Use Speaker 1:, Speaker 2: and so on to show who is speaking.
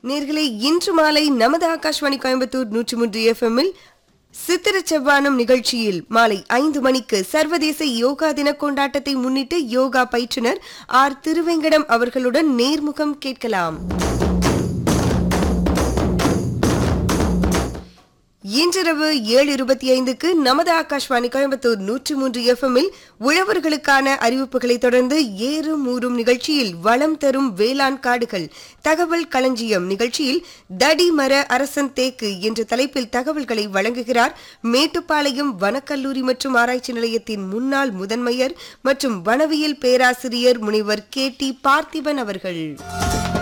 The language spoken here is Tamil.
Speaker 1: நேர்களே இன்று மாலை நமது ஆகாஷ்வாணி கோயம்புத்தூர் நூற்றி மூன்று எஃப்எம்மில் சித்திர செவ்வானம் நிகழ்ச்சியில் மாலை ஐந்து மணிக்கு சர்வதேச யோகா தின கொண்டாட்டத்தை முன்னிட்டு யோகா பயிற்றுனர் ஆர் திருவேங்கடம் அவர்களுடன் நேர்முகம் கேட்கலாம் இன்றிரவு ஏழு இருபத்தி ஐந்துக்கு நமது ஆகாஷ்வாணி கோயம்புத்தூர் நூற்றி மூன்று எஃப்எம்மில் உழவர்களுக்கான அறிவிப்புகளை தொடர்ந்து ஏறும் ஊறும் நிகழ்ச்சியில் வளம் தரும் வேளாண் காடுகள் தகவல் களஞ்சியம் நிகழ்ச்சியில் தடி மர அரசன் தேக்கு என்ற தலைப்பில் தகவல்களை வழங்குகிறார் மேட்டுப்பாளையம் வனக்கல்லூரி மற்றும் ஆராய்ச்சி நிலையத்தின் முன்னாள் முதன்மையர் மற்றும் வனவியல் பேராசிரியர் முனைவர் கே டி பார்த்திபன் அவர்கள்